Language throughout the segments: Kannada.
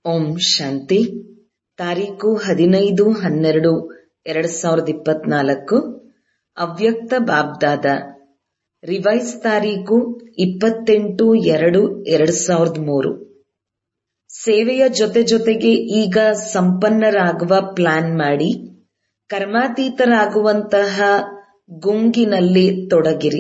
ಓಂ ಶಾಂತಿ ತಾರೀಕು ಹದಿನೈದು ಹನ್ನೆರಡು ಎರಡ್ ಸಾವಿರದ ಇಪ್ಪತ್ನಾಲ್ಕು ಅವ್ಯಕ್ತ ಬಾಬ್ದಾದ ರಿವೈಸ್ ತಾರೀಕು ಇಪ್ಪತ್ತೆಂಟು ಎರಡು ಎರಡ್ ಸಾವಿರದ ಮೂರು ಸೇವೆಯ ಜೊತೆ ಜೊತೆಗೆ ಈಗ ಸಂಪನ್ನರಾಗುವ ಪ್ಲಾನ್ ಮಾಡಿ ಕರ್ಮಾತೀತರಾಗುವಂತಹ ಗುಂಗಿನಲ್ಲಿ ತೊಡಗಿರಿ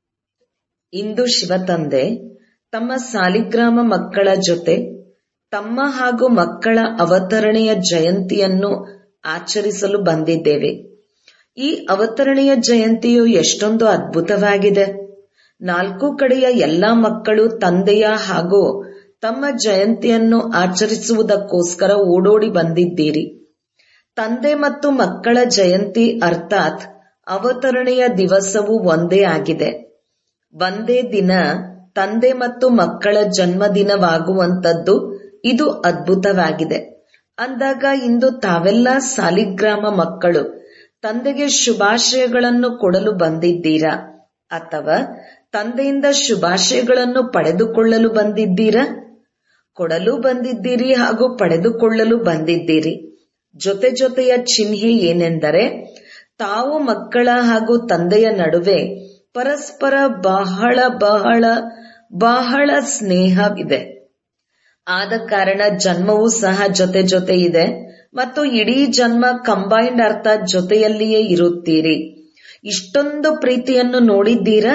ಇಂದು ಶಿವತಂದೆ ತಮ್ಮ ಸಾಲಿಗ್ರಾಮ ಮಕ್ಕಳ ಜೊತೆ ತಮ್ಮ ಹಾಗೂ ಮಕ್ಕಳ ಅವತರಣೆಯ ಜಯಂತಿಯನ್ನು ಆಚರಿಸಲು ಬಂದಿದ್ದೇವೆ ಈ ಅವತರಣೆಯ ಜಯಂತಿಯು ಎಷ್ಟೊಂದು ಅದ್ಭುತವಾಗಿದೆ ನಾಲ್ಕು ಕಡೆಯ ಎಲ್ಲಾ ಮಕ್ಕಳು ತಂದೆಯ ಹಾಗೂ ತಮ್ಮ ಜಯಂತಿಯನ್ನು ಆಚರಿಸುವುದಕ್ಕೋಸ್ಕರ ಓಡೋಡಿ ಬಂದಿದ್ದೀರಿ ತಂದೆ ಮತ್ತು ಮಕ್ಕಳ ಜಯಂತಿ ಅರ್ಥಾತ್ ಅವತರಣೆಯ ದಿವಸವು ಒಂದೇ ಆಗಿದೆ ಒಂದೇ ದಿನ ತಂದೆ ಮತ್ತು ಮಕ್ಕಳ ಜನ್ಮದಿನವಾಗುವಂತದ್ದು ಇದು ಅದ್ಭುತವಾಗಿದೆ ಅಂದಾಗ ಇಂದು ತಾವೆಲ್ಲ ಸಾಲಿಗ್ರಾಮ ಮಕ್ಕಳು ತಂದೆಗೆ ಶುಭಾಶಯಗಳನ್ನು ಕೊಡಲು ಬಂದಿದ್ದೀರಾ ಅಥವಾ ತಂದೆಯಿಂದ ಶುಭಾಶಯಗಳನ್ನು ಪಡೆದುಕೊಳ್ಳಲು ಬಂದಿದ್ದೀರಾ ಕೊಡಲು ಬಂದಿದ್ದೀರಿ ಹಾಗೂ ಪಡೆದುಕೊಳ್ಳಲು ಬಂದಿದ್ದೀರಿ ಜೊತೆ ಜೊತೆಯ ಚಿಹ್ನೆ ಏನೆಂದರೆ ತಾವು ಮಕ್ಕಳ ಹಾಗೂ ತಂದೆಯ ನಡುವೆ ಪರಸ್ಪರ ಬಹಳ ಬಹಳ ಬಹಳ ಸ್ನೇಹವಿದೆ ಆದ ಕಾರಣ ಜನ್ಮವೂ ಸಹ ಜೊತೆ ಜೊತೆ ಇದೆ ಮತ್ತು ಇಡೀ ಜನ್ಮ ಕಂಬೈನ್ಡ್ ಅರ್ಥ ಜೊತೆಯಲ್ಲಿಯೇ ಇರುತ್ತೀರಿ ಇಷ್ಟೊಂದು ಪ್ರೀತಿಯನ್ನು ನೋಡಿದ್ದೀರಾ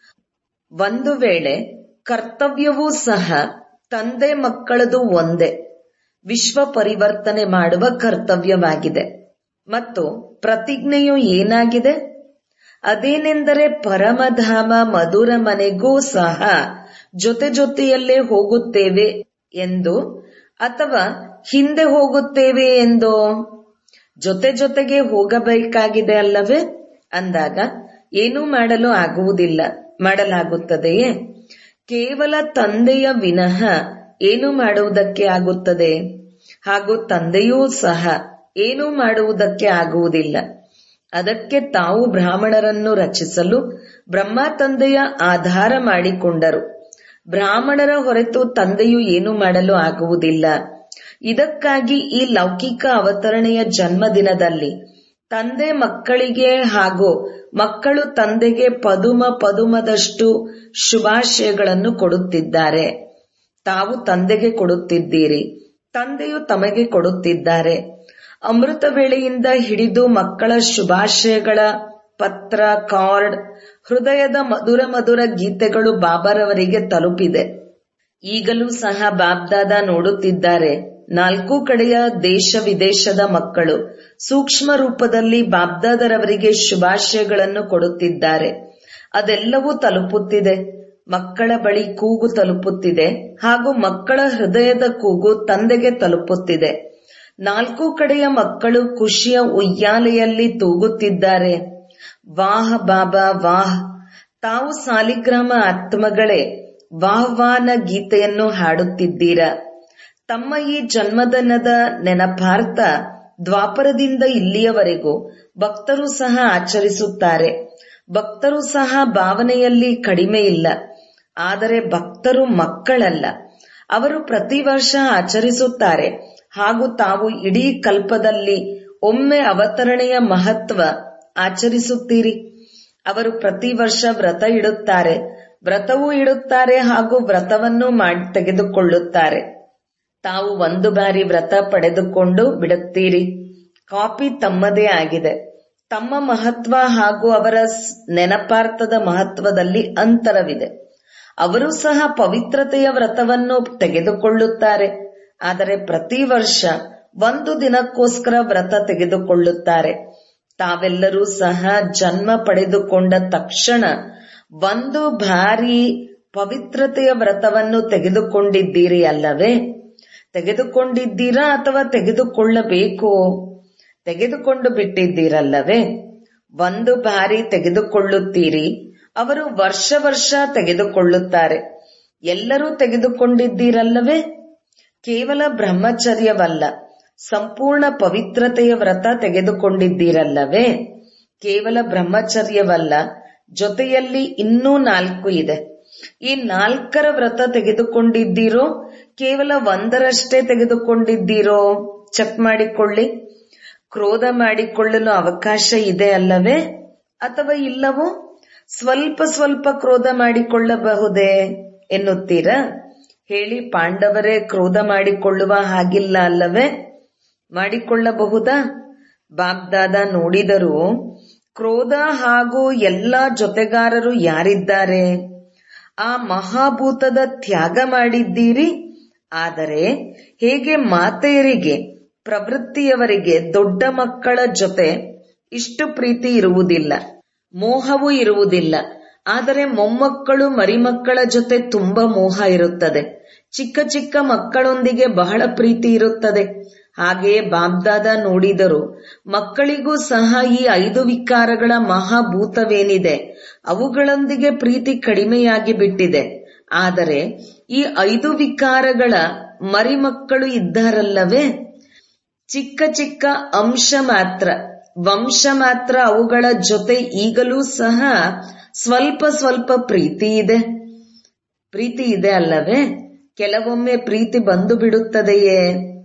ಒಂದು ವೇಳೆ ಕರ್ತವ್ಯವೂ ಸಹ ತಂದೆ ಮಕ್ಕಳದು ಒಂದೇ ವಿಶ್ವ ಪರಿವರ್ತನೆ ಮಾಡುವ ಕರ್ತವ್ಯವಾಗಿದೆ ಮತ್ತು ಪ್ರತಿಜ್ಞೆಯು ಏನಾಗಿದೆ ಅದೇನೆಂದರೆ ಪರಮಧಾಮ ಮಧುರ ಮನೆಗೂ ಸಹ ಜೊತೆ ಜೊತೆಯಲ್ಲೇ ಹೋಗುತ್ತೇವೆ ಎಂದು ಅಥವಾ ಹಿಂದೆ ಹೋಗುತ್ತೇವೆ ಎಂದೋ ಜೊತೆ ಜೊತೆಗೆ ಹೋಗಬೇಕಾಗಿದೆ ಅಲ್ಲವೇ ಅಂದಾಗ ಏನೂ ಮಾಡಲು ಆಗುವುದಿಲ್ಲ ಮಾಡಲಾಗುತ್ತದೆಯೇ ಕೇವಲ ತಂದೆಯ ವಿನಃ ಏನು ಮಾಡುವುದಕ್ಕೆ ಆಗುತ್ತದೆ ಹಾಗೂ ತಂದೆಯೂ ಸಹ ಏನೂ ಮಾಡುವುದಕ್ಕೆ ಆಗುವುದಿಲ್ಲ ಅದಕ್ಕೆ ತಾವು ಬ್ರಾಹ್ಮಣರನ್ನು ರಚಿಸಲು ಬ್ರಹ್ಮ ತಂದೆಯ ಆಧಾರ ಮಾಡಿಕೊಂಡರು ಬ್ರಾಹ್ಮಣರ ಹೊರತು ತಂದೆಯು ಏನು ಮಾಡಲು ಆಗುವುದಿಲ್ಲ ಇದಕ್ಕಾಗಿ ಈ ಲೌಕಿಕ ಅವತರಣೆಯ ಜನ್ಮದಿನದಲ್ಲಿ ತಂದೆ ಮಕ್ಕಳಿಗೆ ಹಾಗೂ ಮಕ್ಕಳು ತಂದೆಗೆ ಪದುಮ ಪದುಮದಷ್ಟು ಶುಭಾಶಯಗಳನ್ನು ಕೊಡುತ್ತಿದ್ದಾರೆ ತಾವು ತಂದೆಗೆ ಕೊಡುತ್ತಿದ್ದೀರಿ ತಂದೆಯು ತಮಗೆ ಕೊಡುತ್ತಿದ್ದಾರೆ ಅಮೃತ ವೇಳೆಯಿಂದ ಹಿಡಿದು ಮಕ್ಕಳ ಶುಭಾಶಯಗಳ ಪತ್ರ ಕಾರ್ಡ್ ಹೃದಯದ ಮಧುರ ಮಧುರ ಗೀತೆಗಳು ಬಾಬಾರವರಿಗೆ ತಲುಪಿದೆ ಈಗಲೂ ಸಹ ಬಾಬ್ದಾದ ನೋಡುತ್ತಿದ್ದಾರೆ ನಾಲ್ಕು ಕಡೆಯ ದೇಶ ವಿದೇಶದ ಮಕ್ಕಳು ಸೂಕ್ಷ್ಮ ರೂಪದಲ್ಲಿ ಬಾಬ್ದಾದರವರಿಗೆ ಶುಭಾಶಯಗಳನ್ನು ಕೊಡುತ್ತಿದ್ದಾರೆ ಅದೆಲ್ಲವೂ ತಲುಪುತ್ತಿದೆ ಮಕ್ಕಳ ಬಳಿ ಕೂಗು ತಲುಪುತ್ತಿದೆ ಹಾಗೂ ಮಕ್ಕಳ ಹೃದಯದ ಕೂಗು ತಂದೆಗೆ ತಲುಪುತ್ತಿದೆ ನಾಲ್ಕು ಕಡೆಯ ಮಕ್ಕಳು ಖುಷಿಯ ಉಯ್ಯಾಲೆಯಲ್ಲಿ ತೂಗುತ್ತಿದ್ದಾರೆ ವಾಹ್ ಬಾಬಾ ವಾಹ್ ತಾವು ಸಾಲಿಗ್ರಾಮ ಆತ್ಮಗಳೇ ವಾಹ್ವಾನ ಗೀತೆಯನ್ನು ಹಾಡುತ್ತಿದ್ದೀರಾ ತಮ್ಮ ಈ ಜನ್ಮದಿನದ ನೆನಪಾರ್ಥ ದ್ವಾಪರದಿಂದ ಇಲ್ಲಿಯವರೆಗೂ ಭಕ್ತರು ಸಹ ಆಚರಿಸುತ್ತಾರೆ ಭಕ್ತರು ಸಹ ಭಾವನೆಯಲ್ಲಿ ಕಡಿಮೆ ಇಲ್ಲ ಆದರೆ ಭಕ್ತರು ಮಕ್ಕಳಲ್ಲ ಅವರು ಪ್ರತಿ ವರ್ಷ ಆಚರಿಸುತ್ತಾರೆ ಹಾಗೂ ತಾವು ಇಡೀ ಕಲ್ಪದಲ್ಲಿ ಒಮ್ಮೆ ಅವತರಣೆಯ ಮಹತ್ವ ಆಚರಿಸುತ್ತೀರಿ ಅವರು ಪ್ರತಿ ವರ್ಷ ವ್ರತ ಇಡುತ್ತಾರೆ ವ್ರತವೂ ಇಡುತ್ತಾರೆ ಹಾಗೂ ವ್ರತವನ್ನು ಮಾಡಿ ತೆಗೆದುಕೊಳ್ಳುತ್ತಾರೆ ತಾವು ಒಂದು ಬಾರಿ ವ್ರತ ಪಡೆದುಕೊಂಡು ಬಿಡುತ್ತೀರಿ ಕಾಪಿ ತಮ್ಮದೇ ಆಗಿದೆ ತಮ್ಮ ಮಹತ್ವ ಹಾಗೂ ಅವರ ನೆನಪಾರ್ಥದ ಮಹತ್ವದಲ್ಲಿ ಅಂತರವಿದೆ ಅವರು ಸಹ ಪವಿತ್ರತೆಯ ವ್ರತವನ್ನು ತೆಗೆದುಕೊಳ್ಳುತ್ತಾರೆ ಆದರೆ ಪ್ರತಿ ವರ್ಷ ಒಂದು ದಿನಕ್ಕೋಸ್ಕರ ವ್ರತ ತೆಗೆದುಕೊಳ್ಳುತ್ತಾರೆ ತಾವೆಲ್ಲರೂ ಸಹ ಜನ್ಮ ಪಡೆದುಕೊಂಡ ತಕ್ಷಣ ಒಂದು ಬಾರಿ ಪವಿತ್ರತೆಯ ವ್ರತವನ್ನು ತೆಗೆದುಕೊಂಡಿದ್ದೀರಿ ಅಲ್ಲವೇ ತೆಗೆದುಕೊಂಡಿದ್ದೀರಾ ಅಥವಾ ತೆಗೆದುಕೊಳ್ಳಬೇಕು ತೆಗೆದುಕೊಂಡು ಬಿಟ್ಟಿದ್ದೀರಲ್ಲವೇ ಒಂದು ಬಾರಿ ತೆಗೆದುಕೊಳ್ಳುತ್ತೀರಿ ಅವರು ವರ್ಷ ವರ್ಷ ತೆಗೆದುಕೊಳ್ಳುತ್ತಾರೆ ಎಲ್ಲರೂ ತೆಗೆದುಕೊಂಡಿದ್ದೀರಲ್ಲವೇ ಕೇವಲ ಬ್ರಹ್ಮಚರ್ಯವಲ್ಲ ಸಂಪೂರ್ಣ ಪವಿತ್ರತೆಯ ವ್ರತ ತೆಗೆದುಕೊಂಡಿದ್ದೀರಲ್ಲವೇ ಕೇವಲ ಬ್ರಹ್ಮಚರ್ಯವಲ್ಲ ಜೊತೆಯಲ್ಲಿ ಇನ್ನೂ ನಾಲ್ಕು ಇದೆ ಈ ನಾಲ್ಕರ ವ್ರತ ತೆಗೆದುಕೊಂಡಿದ್ದೀರೋ ಕೇವಲ ಒಂದರಷ್ಟೇ ತೆಗೆದುಕೊಂಡಿದ್ದೀರೋ ಚೆಕ್ ಮಾಡಿಕೊಳ್ಳಿ ಕ್ರೋಧ ಮಾಡಿಕೊಳ್ಳಲು ಅವಕಾಶ ಇದೆ ಅಲ್ಲವೇ ಅಥವಾ ಇಲ್ಲವೋ ಸ್ವಲ್ಪ ಸ್ವಲ್ಪ ಕ್ರೋಧ ಮಾಡಿಕೊಳ್ಳಬಹುದೇ ಎನ್ನುತ್ತೀರಾ ಹೇಳಿ ಪಾಂಡವರೇ ಕ್ರೋಧ ಮಾಡಿಕೊಳ್ಳುವ ಹಾಗಿಲ್ಲ ಅಲ್ಲವೇ ಮಾಡಿಕೊಳ್ಳಬಹುದಾ ಬಾಬ್ದಾದ ನೋಡಿದರೂ ಕ್ರೋಧ ಹಾಗೂ ಎಲ್ಲ ಜೊತೆಗಾರರು ಯಾರಿದ್ದಾರೆ ಆ ಮಹಾಭೂತದ ತ್ಯಾಗ ಮಾಡಿದ್ದೀರಿ ಆದರೆ ಹೇಗೆ ಮಾತೆಯರಿಗೆ ಪ್ರವೃತ್ತಿಯವರಿಗೆ ದೊಡ್ಡ ಮಕ್ಕಳ ಜೊತೆ ಇಷ್ಟು ಪ್ರೀತಿ ಇರುವುದಿಲ್ಲ ಮೋಹವೂ ಇರುವುದಿಲ್ಲ ಆದರೆ ಮೊಮ್ಮಕ್ಕಳು ಮರಿಮಕ್ಕಳ ಜೊತೆ ತುಂಬಾ ಮೋಹ ಇರುತ್ತದೆ ಚಿಕ್ಕ ಚಿಕ್ಕ ಮಕ್ಕಳೊಂದಿಗೆ ಬಹಳ ಪ್ರೀತಿ ಇರುತ್ತದೆ ಹಾಗೆಯೇ ಬಾಬ್ದಾದ ನೋಡಿದರು ಮಕ್ಕಳಿಗೂ ಸಹ ಈ ಐದು ವಿಕಾರಗಳ ಮಹಾಭೂತವೇನಿದೆ ಅವುಗಳೊಂದಿಗೆ ಪ್ರೀತಿ ಕಡಿಮೆಯಾಗಿ ಬಿಟ್ಟಿದೆ ಆದರೆ ಈ ಐದು ವಿಕಾರಗಳ ಮರಿಮಕ್ಕಳು ಇದ್ದಾರಲ್ಲವೇ ಚಿಕ್ಕ ಚಿಕ್ಕ ಅಂಶ ಮಾತ್ರ ವಂಶ ಮಾತ್ರ ಅವುಗಳ ಜೊತೆ ಈಗಲೂ ಸಹ ಸ್ವಲ್ಪ ಸ್ವಲ್ಪ ಪ್ರೀತಿ ಇದೆ ಪ್ರೀತಿ ಇದೆ ಅಲ್ಲವೇ ಕೆಲವೊಮ್ಮೆ ಪ್ರೀತಿ ಬಂದು ಬಿಡುತ್ತದೆಯೇ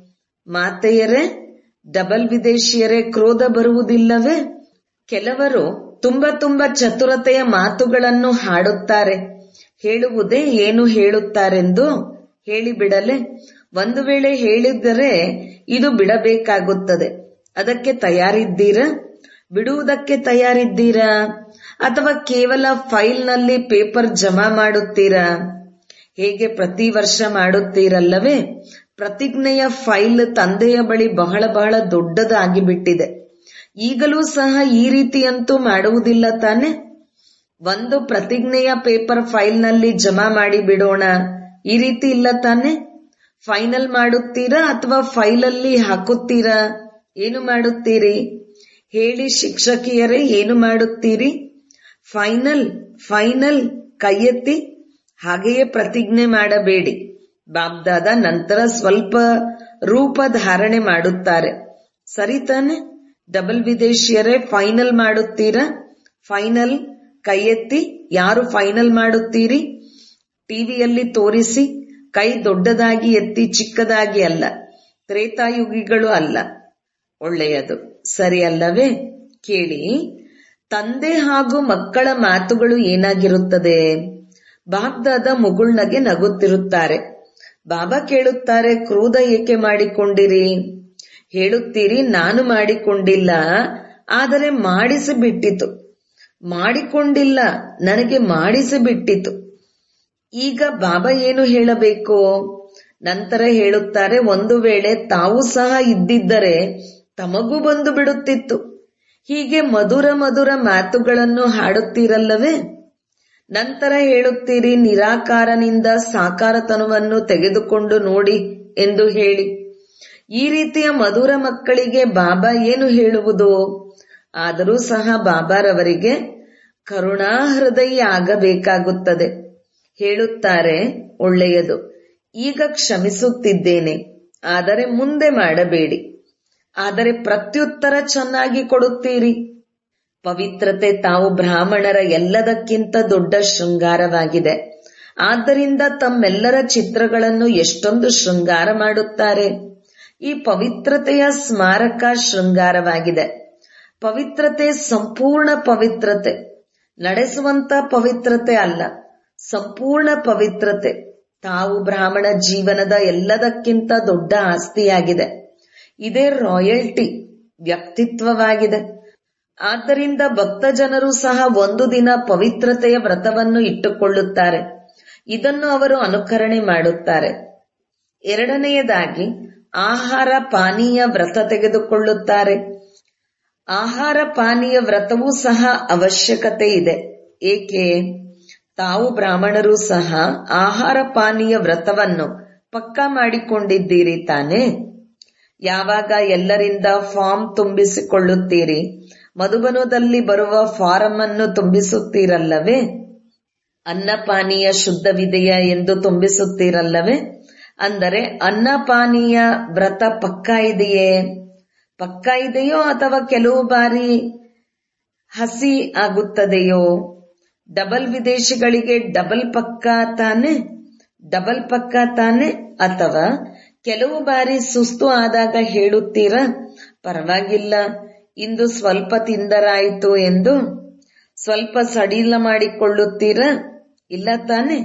ಮಾತೆಯರೇ ಡಬಲ್ ವಿದೇಶಿಯರೇ ಕ್ರೋಧ ಬರುವುದಿಲ್ಲವೇ ಕೆಲವರು ತುಂಬಾ ತುಂಬಾ ಚತುರತೆಯ ಮಾತುಗಳನ್ನು ಹಾಡುತ್ತಾರೆ ಹೇಳುವುದೇ ಏನು ಹೇಳುತ್ತಾರೆಂದು ಹೇಳಿಬಿಡಲೆ ಒಂದು ವೇಳೆ ಹೇಳಿದರೆ ಇದು ಬಿಡಬೇಕಾಗುತ್ತದೆ ಅದಕ್ಕೆ ತಯಾರಿದ್ದೀರಾ ಬಿಡುವುದಕ್ಕೆ ತಯಾರಿದ್ದೀರಾ ಅಥವಾ ಕೇವಲ ಫೈಲ್ನಲ್ಲಿ ಪೇಪರ್ ಜಮಾ ಮಾಡುತ್ತೀರಾ ಹೇಗೆ ಪ್ರತಿ ವರ್ಷ ಮಾಡುತ್ತೀರಲ್ಲವೇ ಪ್ರತಿಜ್ಞೆಯ ಫೈಲ್ ತಂದೆಯ ಬಳಿ ಬಹಳ ಬಹಳ ದೊಡ್ಡದಾಗಿ ಬಿಟ್ಟಿದೆ ಈಗಲೂ ಸಹ ಈ ರೀತಿಯಂತೂ ಮಾಡುವುದಿಲ್ಲ ತಾನೆ ಒಂದು ಪ್ರತಿಜ್ಞೆಯ ಪೇಪರ್ ಫೈಲ್ನಲ್ಲಿ ಜಮಾ ಮಾಡಿ ಬಿಡೋಣ ಈ ರೀತಿ ಇಲ್ಲ ತಾನೆ ಫೈನಲ್ ಮಾಡುತ್ತೀರಾ ಅಥವಾ ಫೈಲಲ್ಲಿ ಹಾಕುತ್ತೀರಾ ಏನು ಮಾಡುತ್ತೀರಿ ಹೇಳಿ ಶಿಕ್ಷಕಿಯರೇ ಏನು ಮಾಡುತ್ತೀರಿ ಫೈನಲ್ ಫೈನಲ್ ಕೈಯೆತ್ತಿ ಹಾಗೆಯೇ ಪ್ರತಿಜ್ಞೆ ಮಾಡಬೇಡಿ ಬಾಬ್ದಾದ ನಂತರ ಸ್ವಲ್ಪ ರೂಪ ಧಾರಣೆ ಮಾಡುತ್ತಾರೆ ಸರಿ ತಾನೆ ಡಬಲ್ ವಿದೇಶಿಯರೇ ಫೈನಲ್ ಮಾಡುತ್ತೀರಾ ಫೈನಲ್ ಕೈ ಎತ್ತಿ ಯಾರು ಫೈನಲ್ ಮಾಡುತ್ತೀರಿ ಟಿವಿಯಲ್ಲಿ ತೋರಿಸಿ ಕೈ ದೊಡ್ಡದಾಗಿ ಎತ್ತಿ ಚಿಕ್ಕದಾಗಿ ಅಲ್ಲ ತ್ರೇತಾಯುಗಿಗಳು ಅಲ್ಲ ಒಳ್ಳೆಯದು ಸರಿ ಅಲ್ಲವೇ ಕೇಳಿ ತಂದೆ ಹಾಗೂ ಮಕ್ಕಳ ಮಾತುಗಳು ಏನಾಗಿರುತ್ತದೆ ಬಾಬ್ದಾದ ಮುಗುಳ್ನಗೆ ನಗುತ್ತಿರುತ್ತಾರೆ ಬಾಬಾ ಕೇಳುತ್ತಾರೆ ಕ್ರೋಧ ಏಕೆ ಮಾಡಿಕೊಂಡಿರಿ ಹೇಳುತ್ತೀರಿ ನಾನು ಮಾಡಿಕೊಂಡಿಲ್ಲ ಆದರೆ ಮಾಡಿಸಿ ಬಿಟ್ಟಿತು ಮಾಡಿಕೊಂಡಿಲ್ಲ ನನಗೆ ಮಾಡಿಸಿ ಬಿಟ್ಟಿತು ಈಗ ಬಾಬಾ ಏನು ಹೇಳಬೇಕು ನಂತರ ಹೇಳುತ್ತಾರೆ ಒಂದು ವೇಳೆ ತಾವು ಸಹ ಇದ್ದಿದ್ದರೆ ತಮಗೂ ಬಂದು ಬಿಡುತ್ತಿತ್ತು ಹೀಗೆ ಮಧುರ ಮಧುರ ಮಾತುಗಳನ್ನು ಹಾಡುತ್ತೀರಲ್ಲವೇ ನಂತರ ಹೇಳುತ್ತೀರಿ ನಿರಾಕಾರನಿಂದ ಸಾಕಾರತನವನ್ನು ತೆಗೆದುಕೊಂಡು ನೋಡಿ ಎಂದು ಹೇಳಿ ಈ ರೀತಿಯ ಮಧುರ ಮಕ್ಕಳಿಗೆ ಬಾಬಾ ಏನು ಹೇಳುವುದು ಆದರೂ ಸಹ ಬಾಬಾರವರಿಗೆ ಕರುಣಾ ಹೃದಯ ಆಗಬೇಕಾಗುತ್ತದೆ ಹೇಳುತ್ತಾರೆ ಒಳ್ಳೆಯದು ಈಗ ಕ್ಷಮಿಸುತ್ತಿದ್ದೇನೆ ಆದರೆ ಮುಂದೆ ಮಾಡಬೇಡಿ ಆದರೆ ಪ್ರತ್ಯುತ್ತರ ಚೆನ್ನಾಗಿ ಕೊಡುತ್ತೀರಿ ಪವಿತ್ರತೆ ತಾವು ಬ್ರಾಹ್ಮಣರ ಎಲ್ಲದಕ್ಕಿಂತ ದೊಡ್ಡ ಶೃಂಗಾರವಾಗಿದೆ ಆದ್ದರಿಂದ ತಮ್ಮೆಲ್ಲರ ಚಿತ್ರಗಳನ್ನು ಎಷ್ಟೊಂದು ಶೃಂಗಾರ ಮಾಡುತ್ತಾರೆ ಈ ಪವಿತ್ರತೆಯ ಸ್ಮಾರಕ ಶೃಂಗಾರವಾಗಿದೆ ಪವಿತ್ರತೆ ಸಂಪೂರ್ಣ ಪವಿತ್ರತೆ ನಡೆಸುವಂತ ಪವಿತ್ರತೆ ಅಲ್ಲ ಸಂಪೂರ್ಣ ಪವಿತ್ರತೆ ತಾವು ಬ್ರಾಹ್ಮಣ ಜೀವನದ ಎಲ್ಲದಕ್ಕಿಂತ ದೊಡ್ಡ ಆಸ್ತಿಯಾಗಿದೆ ಇದೇ ರಾಯಲ್ಟಿ ವ್ಯಕ್ತಿತ್ವವಾಗಿದೆ ಆದ್ದರಿಂದ ಭಕ್ತ ಜನರು ಸಹ ಒಂದು ದಿನ ಪವಿತ್ರತೆಯ ವ್ರತವನ್ನು ಇಟ್ಟುಕೊಳ್ಳುತ್ತಾರೆ ಇದನ್ನು ಅವರು ಅನುಕರಣೆ ಮಾಡುತ್ತಾರೆ ಎರಡನೆಯದಾಗಿ ಆಹಾರ ಪಾನೀಯ ವ್ರತ ತೆಗೆದುಕೊಳ್ಳುತ್ತಾರೆ ಆಹಾರ ಪಾನೀಯ ವ್ರತವೂ ಸಹ ಅವಶ್ಯಕತೆ ಇದೆ ಏಕೆ ತಾವು ಬ್ರಾಹ್ಮಣರು ಸಹ ಆಹಾರ ಪಾನೀಯ ವ್ರತವನ್ನು ಪಕ್ಕಾ ಮಾಡಿಕೊಂಡಿದ್ದೀರಿ ತಾನೆ ಯಾವಾಗ ಎಲ್ಲರಿಂದ ಫಾರ್ಮ್ ತುಂಬಿಸಿಕೊಳ್ಳುತ್ತೀರಿ ಮಧುಬನದಲ್ಲಿ ಬರುವ ಫಾರಂ ಅನ್ನು ತುಂಬಿಸುತ್ತೀರಲ್ಲವೇ ಅನ್ನಪಾನೀಯ ಶುದ್ಧವಿದೆಯಾ ಎಂದು ತುಂಬಿಸುತ್ತೀರಲ್ಲವೇ ಅಂದರೆ ಅನ್ನಪಾನೀಯ ವ್ರತ ಪಕ್ಕಾ ಇದೆಯೇ ಪಕ್ಕಾ ಇದೆಯೋ ಅಥವಾ ಕೆಲವು ಬಾರಿ ಹಸಿ ಆಗುತ್ತದೆಯೋ ಡಬಲ್ ವಿದೇಶಿಗಳಿಗೆ ಡಬಲ್ ಪಕ್ಕಾ ತಾನೆ ಡಬಲ್ ಪಕ್ಕಾ ತಾನೆ ಅಥವಾ ಕೆಲವು ಬಾರಿ ಸುಸ್ತು ಆದಾಗ ಹೇಳುತ್ತೀರಾ ಪರವಾಗಿಲ್ಲ ಇಂದು ಸ್ವಲ್ಪ ತಿಂದರಾಯಿತು ಎಂದು ಸ್ವಲ್ಪ ಸಡಿಲ ಮಾಡಿಕೊಳ್ಳುತ್ತೀರಾ ಇಲ್ಲ ತಾನೆ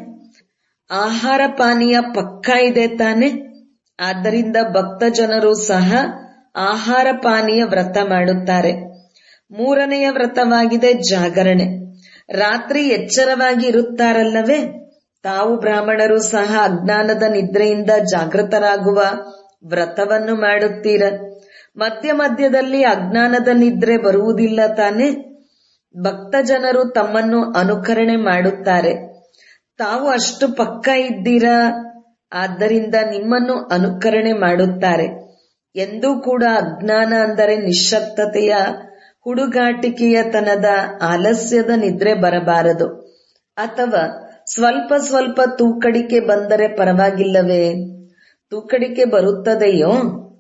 ಆಹಾರ ಪಾನೀಯ ಪಕ್ಕಾ ಇದೆ ತಾನೆ ಆದ್ದರಿಂದ ಭಕ್ತ ಜನರು ಸಹ ಆಹಾರ ಪಾನೀಯ ವ್ರತ ಮಾಡುತ್ತಾರೆ ಮೂರನೆಯ ವ್ರತವಾಗಿದೆ ಜಾಗರಣೆ ರಾತ್ರಿ ಎಚ್ಚರವಾಗಿ ಇರುತ್ತಾರಲ್ಲವೇ ತಾವು ಬ್ರಾಹ್ಮಣರು ಸಹ ಅಜ್ಞಾನದ ನಿದ್ರೆಯಿಂದ ಜಾಗೃತರಾಗುವ ವ್ರತವನ್ನು ಮಾಡುತ್ತೀರ ಮಧ್ಯ ಮಧ್ಯದಲ್ಲಿ ಅಜ್ಞಾನದ ನಿದ್ರೆ ಬರುವುದಿಲ್ಲ ತಾನೆ ಭಕ್ತ ಜನರು ತಮ್ಮನ್ನು ಅನುಕರಣೆ ಮಾಡುತ್ತಾರೆ ತಾವು ಅಷ್ಟು ಪಕ್ಕ ಇದ್ದೀರಾ ಆದ್ದರಿಂದ ನಿಮ್ಮನ್ನು ಅನುಕರಣೆ ಮಾಡುತ್ತಾರೆ ಎಂದೂ ಕೂಡ ಅಜ್ಞಾನ ಅಂದರೆ ನಿಶ್ಶಕ್ತತೆಯ ಹುಡುಗಾಟಿಕೆಯತನದ ಆಲಸ್ಯದ ನಿದ್ರೆ ಬರಬಾರದು ಅಥವಾ ಸ್ವಲ್ಪ ಸ್ವಲ್ಪ ತೂಕಡಿಕೆ ಬಂದರೆ ಪರವಾಗಿಲ್ಲವೇ ತೂಕಡಿಕೆ ಬರುತ್ತದೆಯೋ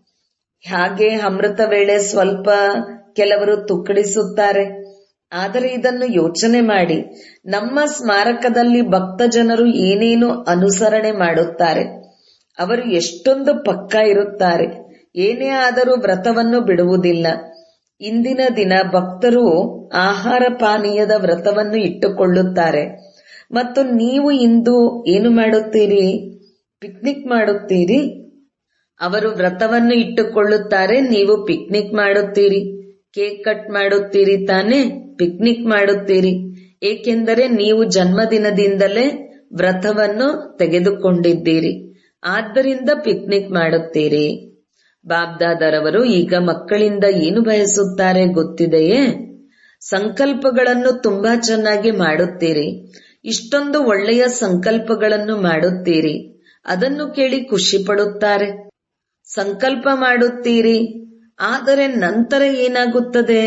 ಹಾಗೆ ಅಮೃತ ವೇಳೆ ಸ್ವಲ್ಪ ಕೆಲವರು ತುಕ್ಕಡಿಸುತ್ತಾರೆ ಆದರೆ ಇದನ್ನು ಯೋಚನೆ ಮಾಡಿ ನಮ್ಮ ಸ್ಮಾರಕದಲ್ಲಿ ಭಕ್ತ ಜನರು ಏನೇನು ಅನುಸರಣೆ ಮಾಡುತ್ತಾರೆ ಅವರು ಎಷ್ಟೊಂದು ಪಕ್ಕ ಇರುತ್ತಾರೆ ಏನೇ ಆದರೂ ವ್ರತವನ್ನು ಬಿಡುವುದಿಲ್ಲ ಇಂದಿನ ದಿನ ಭಕ್ತರು ಆಹಾರ ಪಾನೀಯದ ವ್ರತವನ್ನು ಇಟ್ಟುಕೊಳ್ಳುತ್ತಾರೆ ಮತ್ತು ನೀವು ಇಂದು ಏನು ಮಾಡುತ್ತೀರಿ ಪಿಕ್ನಿಕ್ ಮಾಡುತ್ತೀರಿ ಅವರು ವ್ರತವನ್ನು ಇಟ್ಟುಕೊಳ್ಳುತ್ತಾರೆ ನೀವು ಪಿಕ್ನಿಕ್ ಮಾಡುತ್ತೀರಿ ಕೇಕ್ ಕಟ್ ಮಾಡುತ್ತೀರಿ ತಾನೇ ಪಿಕ್ನಿಕ್ ಮಾಡುತ್ತೀರಿ ಏಕೆಂದರೆ ನೀವು ಜನ್ಮದಿನದಿಂದಲೇ ವ್ರತವನ್ನು ತೆಗೆದುಕೊಂಡಿದ್ದೀರಿ ಆದ್ದರಿಂದ ಪಿಕ್ನಿಕ್ ಮಾಡುತ್ತೀರಿ ಬಾಬ್ದಾದರವರು ಈಗ ಮಕ್ಕಳಿಂದ ಏನು ಬಯಸುತ್ತಾರೆ ಗೊತ್ತಿದೆಯೇ ಸಂಕಲ್ಪಗಳನ್ನು ತುಂಬಾ ಚೆನ್ನಾಗಿ ಮಾಡುತ್ತೀರಿ ಇಷ್ಟೊಂದು ಒಳ್ಳೆಯ ಸಂಕಲ್ಪಗಳನ್ನು ಮಾಡುತ್ತೀರಿ ಅದನ್ನು ಕೇಳಿ ಖುಷಿ ಪಡುತ್ತಾರೆ ಸಂಕಲ್ಪ ಮಾಡುತ್ತೀರಿ ಆದರೆ ನಂತರ ಏನಾಗುತ್ತದೆ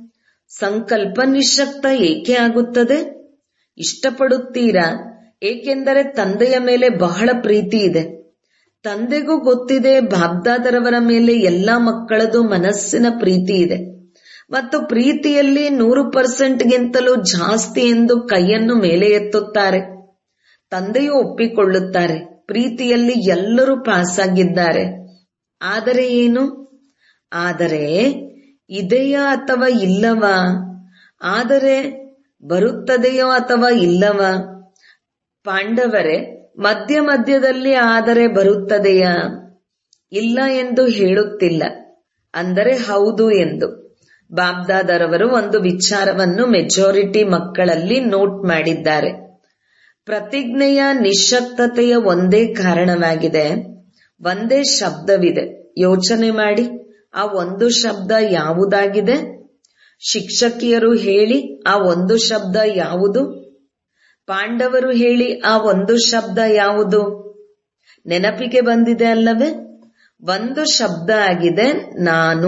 ಸಂಕಲ್ಪ ನಿಶಕ್ತ ಏಕೆ ಆಗುತ್ತದೆ ಇಷ್ಟಪಡುತ್ತೀರಾ ಏಕೆಂದರೆ ತಂದೆಯ ಮೇಲೆ ಬಹಳ ಪ್ರೀತಿ ಇದೆ ತಂದೆಗೂ ಗೊತ್ತಿದೆ ಬಾಬ್ದಾದರವರ ಮೇಲೆ ಎಲ್ಲಾ ಮಕ್ಕಳದು ಮನಸ್ಸಿನ ಪ್ರೀತಿ ಇದೆ ಮತ್ತು ಪ್ರೀತಿಯಲ್ಲಿ ನೂರು ಪರ್ಸೆಂಟ್ಗಿಂತಲೂ ಜಾಸ್ತಿ ಎಂದು ಕೈಯನ್ನು ಮೇಲೆ ಎತ್ತುತ್ತಾರೆ ತಂದೆಯು ಒಪ್ಪಿಕೊಳ್ಳುತ್ತಾರೆ ಪ್ರೀತಿಯಲ್ಲಿ ಎಲ್ಲರೂ ಪಾಸ್ ಆಗಿದ್ದಾರೆ ಆದರೆ ಏನು ಆದರೆ ಇದೆಯಾ ಅಥವಾ ಇಲ್ಲವಾ ಆದರೆ ಬರುತ್ತದೆಯೋ ಅಥವಾ ಇಲ್ಲವಾ ಪಾಂಡವರೇ ಮಧ್ಯ ಮಧ್ಯದಲ್ಲಿ ಆದರೆ ಬರುತ್ತದೆಯಾ ಇಲ್ಲ ಎಂದು ಹೇಳುತ್ತಿಲ್ಲ ಅಂದರೆ ಹೌದು ಎಂದು ಬಾಬ್ದಾದರವರು ಒಂದು ವಿಚಾರವನ್ನು ಮೆಜಾರಿಟಿ ಮಕ್ಕಳಲ್ಲಿ ನೋಟ್ ಮಾಡಿದ್ದಾರೆ ಪ್ರತಿಜ್ಞೆಯ ನಿಶಕ್ತತೆಯ ಒಂದೇ ಕಾರಣವಾಗಿದೆ ಒಂದೇ ಶಬ್ದವಿದೆ ಯೋಚನೆ ಮಾಡಿ ಆ ಒಂದು ಶಬ್ದ ಯಾವುದಾಗಿದೆ ಶಿಕ್ಷಕಿಯರು ಹೇಳಿ ಆ ಒಂದು ಶಬ್ದ ಯಾವುದು ಪಾಂಡವರು ಹೇಳಿ ಆ ಒಂದು ಶಬ್ದ ಯಾವುದು ನೆನಪಿಗೆ ಬಂದಿದೆ ಅಲ್ಲವೇ ಒಂದು ಶಬ್ದ ಆಗಿದೆ ನಾನು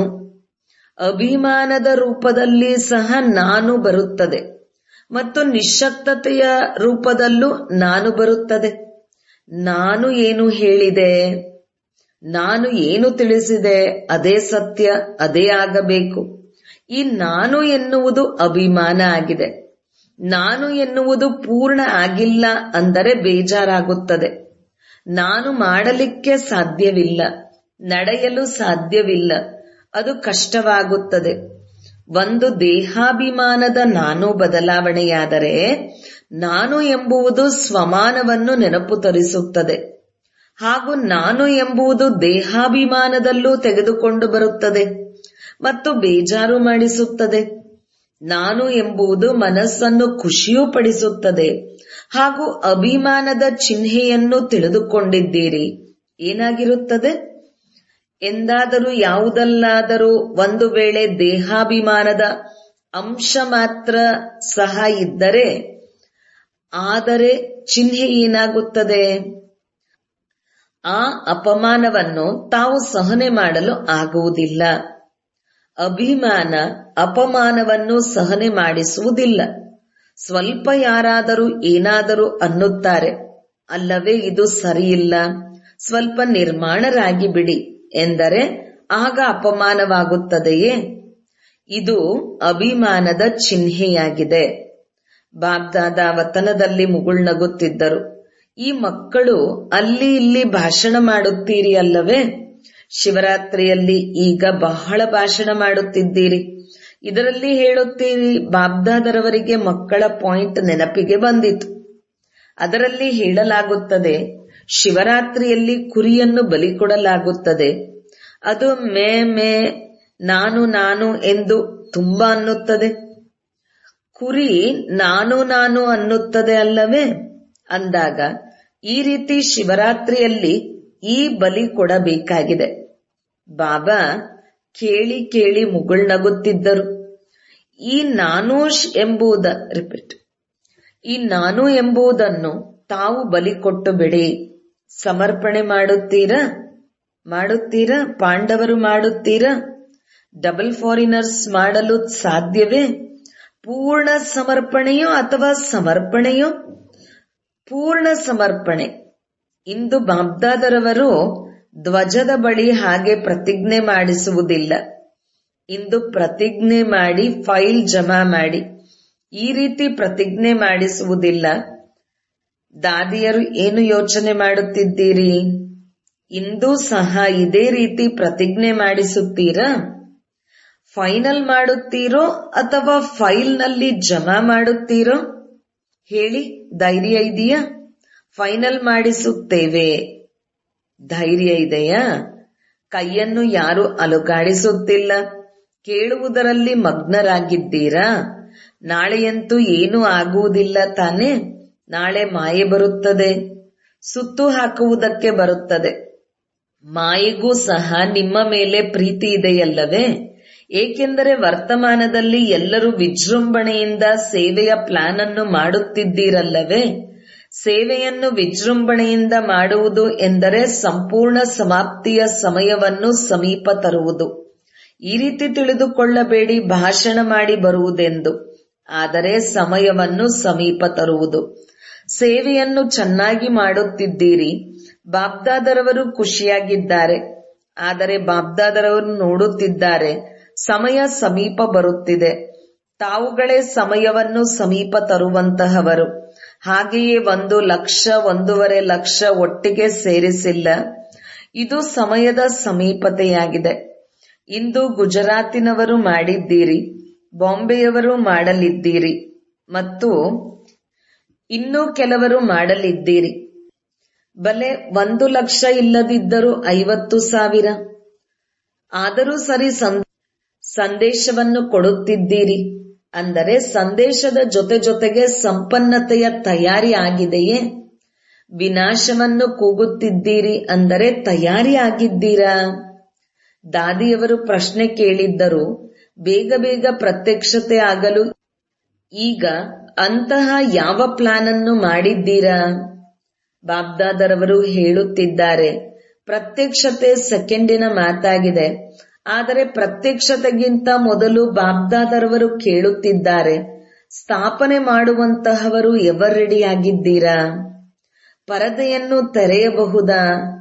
ಅಭಿಮಾನದ ರೂಪದಲ್ಲಿ ಸಹ ನಾನು ಬರುತ್ತದೆ ಮತ್ತು ನಿಶಕ್ತತೆಯ ರೂಪದಲ್ಲೂ ನಾನು ಬರುತ್ತದೆ ನಾನು ಏನು ಹೇಳಿದೆ ನಾನು ಏನು ತಿಳಿಸಿದೆ ಅದೇ ಸತ್ಯ ಅದೇ ಆಗಬೇಕು ಈ ನಾನು ಎನ್ನುವುದು ಅಭಿಮಾನ ಆಗಿದೆ ನಾನು ಎನ್ನುವುದು ಪೂರ್ಣ ಆಗಿಲ್ಲ ಅಂದರೆ ಬೇಜಾರಾಗುತ್ತದೆ ನಾನು ಮಾಡಲಿಕ್ಕೆ ಸಾಧ್ಯವಿಲ್ಲ ನಡೆಯಲು ಸಾಧ್ಯವಿಲ್ಲ ಅದು ಕಷ್ಟವಾಗುತ್ತದೆ ಒಂದು ದೇಹಾಭಿಮಾನದ ನಾನು ಬದಲಾವಣೆಯಾದರೆ ನಾನು ಎಂಬುವುದು ಸ್ವಮಾನವನ್ನು ನೆನಪು ತರಿಸುತ್ತದೆ ಹಾಗೂ ನಾನು ಎಂಬುದು ದೇಹಾಭಿಮಾನದಲ್ಲೂ ತೆಗೆದುಕೊಂಡು ಬರುತ್ತದೆ ಮತ್ತು ಬೇಜಾರು ಮಾಡಿಸುತ್ತದೆ ನಾನು ಎಂಬುದು ಮನಸ್ಸನ್ನು ಖುಷಿಯೂ ಪಡಿಸುತ್ತದೆ ಹಾಗೂ ಅಭಿಮಾನದ ಚಿಹ್ನೆಯನ್ನು ತಿಳಿದುಕೊಂಡಿದ್ದೀರಿ ಏನಾಗಿರುತ್ತದೆ ಎಂದಾದರೂ ಯಾವುದಲ್ಲಾದರೂ ಒಂದು ವೇಳೆ ದೇಹಾಭಿಮಾನದ ಅಂಶ ಮಾತ್ರ ಸಹ ಇದ್ದರೆ ಆದರೆ ಚಿಹ್ನೆ ಏನಾಗುತ್ತದೆ ಆ ಅಪಮಾನವನ್ನು ತಾವು ಸಹನೆ ಮಾಡಲು ಆಗುವುದಿಲ್ಲ ಅಭಿಮಾನ ಅಪಮಾನವನ್ನು ಸಹನೆ ಮಾಡಿಸುವುದಿಲ್ಲ ಸ್ವಲ್ಪ ಯಾರಾದರೂ ಏನಾದರೂ ಅನ್ನುತ್ತಾರೆ ಅಲ್ಲವೇ ಇದು ಸರಿಯಿಲ್ಲ ಸ್ವಲ್ಪ ನಿರ್ಮಾಣರಾಗಿ ಬಿಡಿ ಎಂದರೆ ಆಗ ಅಪಮಾನವಾಗುತ್ತದೆಯೇ ಇದು ಅಭಿಮಾನದ ಚಿಹ್ನೆಯಾಗಿದೆ ಬಾಬ್ದಾದ ವತನದಲ್ಲಿ ಮುಗುಳ್ನಗುತ್ತಿದ್ದರು ಈ ಮಕ್ಕಳು ಅಲ್ಲಿ ಇಲ್ಲಿ ಭಾಷಣ ಮಾಡುತ್ತೀರಿ ಅಲ್ಲವೇ ಶಿವರಾತ್ರಿಯಲ್ಲಿ ಈಗ ಬಹಳ ಭಾಷಣ ಮಾಡುತ್ತಿದ್ದೀರಿ ಇದರಲ್ಲಿ ಹೇಳುತ್ತೀರಿ ಬಾಬ್ದಾದರವರಿಗೆ ಮಕ್ಕಳ ಪಾಯಿಂಟ್ ನೆನಪಿಗೆ ಬಂದಿತು ಅದರಲ್ಲಿ ಹೇಳಲಾಗುತ್ತದೆ ಶಿವರಾತ್ರಿಯಲ್ಲಿ ಕುರಿಯನ್ನು ಬಲಿ ಕೊಡಲಾಗುತ್ತದೆ ಅದು ಮೇ ಮೇ ನಾನು ನಾನು ಎಂದು ತುಂಬಾ ಅನ್ನುತ್ತದೆ ಕುರಿ ನಾನು ನಾನು ಅನ್ನುತ್ತದೆ ಅಲ್ಲವೇ ಅಂದಾಗ ಈ ರೀತಿ ಶಿವರಾತ್ರಿಯಲ್ಲಿ ಈ ಬಲಿ ಕೊಡಬೇಕಾಗಿದೆ ಬಾಬಾ ಕೇಳಿ ಕೇಳಿ ಮುಗುಳ್ನಗುತ್ತಿದ್ದರು ಈ ನಾನು ಎಂಬುದ ರಿಪೀಟ್ ಈ ನಾನು ಎಂಬುದನ್ನು ತಾವು ಬಲಿ ಕೊಟ್ಟು ಬಿಡಿ ಸಮರ್ಪಣೆ ಮಾಡುತ್ತೀರಾ ಮಾಡುತ್ತೀರಾ ಪಾಂಡವರು ಮಾಡುತ್ತೀರಾ ಡಬಲ್ ಫಾರಿನರ್ಸ್ ಮಾಡಲು ಸಾಧ್ಯವೇ ಪೂರ್ಣ ಸಮರ್ಪಣೆಯೋ ಅಥವಾ ಸಮರ್ಪಣೆಯೋ ಪೂರ್ಣ ಸಮರ್ಪಣೆ ಇಂದು ಬಾಬ್ದಾದರವರು ಧ್ವಜದ ಬಳಿ ಹಾಗೆ ಪ್ರತಿಜ್ಞೆ ಮಾಡಿಸುವುದಿಲ್ಲ ಇಂದು ಪ್ರತಿಜ್ಞೆ ಮಾಡಿ ಫೈಲ್ ಜಮಾ ಮಾಡಿ ಈ ರೀತಿ ಪ್ರತಿಜ್ಞೆ ಮಾಡಿಸುವುದಿಲ್ಲ ದಾದಿಯರು ಏನು ಯೋಚನೆ ಮಾಡುತ್ತಿದ್ದೀರಿ ಇಂದು ಸಹ ಇದೇ ರೀತಿ ಪ್ರತಿಜ್ಞೆ ಮಾಡಿಸುತ್ತೀರಾ ಫೈನಲ್ ಮಾಡುತ್ತೀರೋ ಅಥವಾ ಫೈಲ್ನಲ್ಲಿ ಜಮಾ ಮಾಡುತ್ತೀರೋ ಹೇಳಿ ಧೈರ್ಯ ಇದೆಯಾ ಫೈನಲ್ ಮಾಡಿಸುತ್ತೇವೆ ಧೈರ್ಯ ಇದೆಯಾ ಕೈಯನ್ನು ಯಾರು ಅಲುಗಾಡಿಸುತ್ತಿಲ್ಲ ಕೇಳುವುದರಲ್ಲಿ ಮಗ್ನರಾಗಿದ್ದೀರಾ ನಾಳೆಯಂತೂ ಏನೂ ಆಗುವುದಿಲ್ಲ ತಾನೆ ನಾಳೆ ಮಾಯೆ ಬರುತ್ತದೆ ಸುತ್ತು ಹಾಕುವುದಕ್ಕೆ ಬರುತ್ತದೆ ಮಾಯೆಗೂ ಸಹ ನಿಮ್ಮ ಮೇಲೆ ಪ್ರೀತಿ ಇದೆಯಲ್ಲವೇ ಏಕೆಂದರೆ ವರ್ತಮಾನದಲ್ಲಿ ಎಲ್ಲರೂ ವಿಜೃಂಭಣೆಯಿಂದ ಸೇವೆಯ ಪ್ಲಾನ್ ಅನ್ನು ಮಾಡುತ್ತಿದ್ದೀರಲ್ಲವೇ ಸೇವೆಯನ್ನು ವಿಜೃಂಭಣೆಯಿಂದ ಮಾಡುವುದು ಎಂದರೆ ಸಂಪೂರ್ಣ ಸಮಾಪ್ತಿಯ ಸಮಯವನ್ನು ಸಮೀಪ ತರುವುದು ಈ ರೀತಿ ತಿಳಿದುಕೊಳ್ಳಬೇಡಿ ಭಾಷಣ ಮಾಡಿ ಬರುವುದೆಂದು ಆದರೆ ಸಮಯವನ್ನು ಸಮೀಪ ತರುವುದು ಸೇವೆಯನ್ನು ಚೆನ್ನಾಗಿ ಮಾಡುತ್ತಿದ್ದೀರಿ ಬಾಬ್ದಾದರವರು ಖುಷಿಯಾಗಿದ್ದಾರೆ ಆದರೆ ಬಾಬ್ದಾದರವರು ನೋಡುತ್ತಿದ್ದಾರೆ ಸಮಯ ಸಮೀಪ ಬರುತ್ತಿದೆ ತಾವುಗಳೇ ಸಮಯವನ್ನು ಸಮೀಪ ತರುವಂತಹವರು ಹಾಗೆಯೇ ಒಂದು ಲಕ್ಷ ಒಂದೂವರೆ ಲಕ್ಷ ಒಟ್ಟಿಗೆ ಸೇರಿಸಿಲ್ಲ ಇದು ಸಮಯದ ಸಮೀಪತೆಯಾಗಿದೆ ಇಂದು ಗುಜರಾತಿನವರು ಮಾಡಿದ್ದೀರಿ ಬಾಂಬೆಯವರು ಮಾಡಲಿದ್ದೀರಿ ಮತ್ತು ಇನ್ನೂ ಕೆಲವರು ಮಾಡಲಿದ್ದೀರಿ ಬಲೆ ಒಂದು ಲಕ್ಷ ಇಲ್ಲದಿದ್ದರೂ ಐವತ್ತು ಸಾವಿರ ಆದರೂ ಸರಿ ಸಂದೇಶವನ್ನು ಕೊಡುತ್ತಿದ್ದೀರಿ ಅಂದರೆ ಸಂದೇಶದ ಜೊತೆ ಜೊತೆಗೆ ಸಂಪನ್ನತೆಯ ತಯಾರಿ ಆಗಿದೆಯೇ ವಿನಾಶವನ್ನು ಕೂಗುತ್ತಿದ್ದೀರಿ ಅಂದರೆ ತಯಾರಿ ಆಗಿದ್ದೀರಾ ದಾದಿಯವರು ಪ್ರಶ್ನೆ ಕೇಳಿದ್ದರು ಬೇಗ ಬೇಗ ಪ್ರತ್ಯಕ್ಷತೆ ಆಗಲು ಈಗ ಅಂತಹ ಯಾವ ಪ್ಲಾನ್ ಅನ್ನು ಮಾಡಿದ್ದೀರಾ ಬಾಬ್ದಾದರವರು ಹೇಳುತ್ತಿದ್ದಾರೆ ಪ್ರತ್ಯಕ್ಷತೆ ಸೆಕೆಂಡಿನ ಮಾತಾಗಿದೆ ಆದರೆ ಪ್ರತ್ಯಕ್ಷತೆಗಿಂತ ಮೊದಲು ಬಾಬ್ದಾದರವರು ಕೇಳುತ್ತಿದ್ದಾರೆ ಸ್ಥಾಪನೆ ಮಾಡುವಂತಹವರು ಎವರೆಡಿಯಾಗಿದ್ದೀರಾ ಪರದೆಯನ್ನು ತೆರೆಯಬಹುದಾ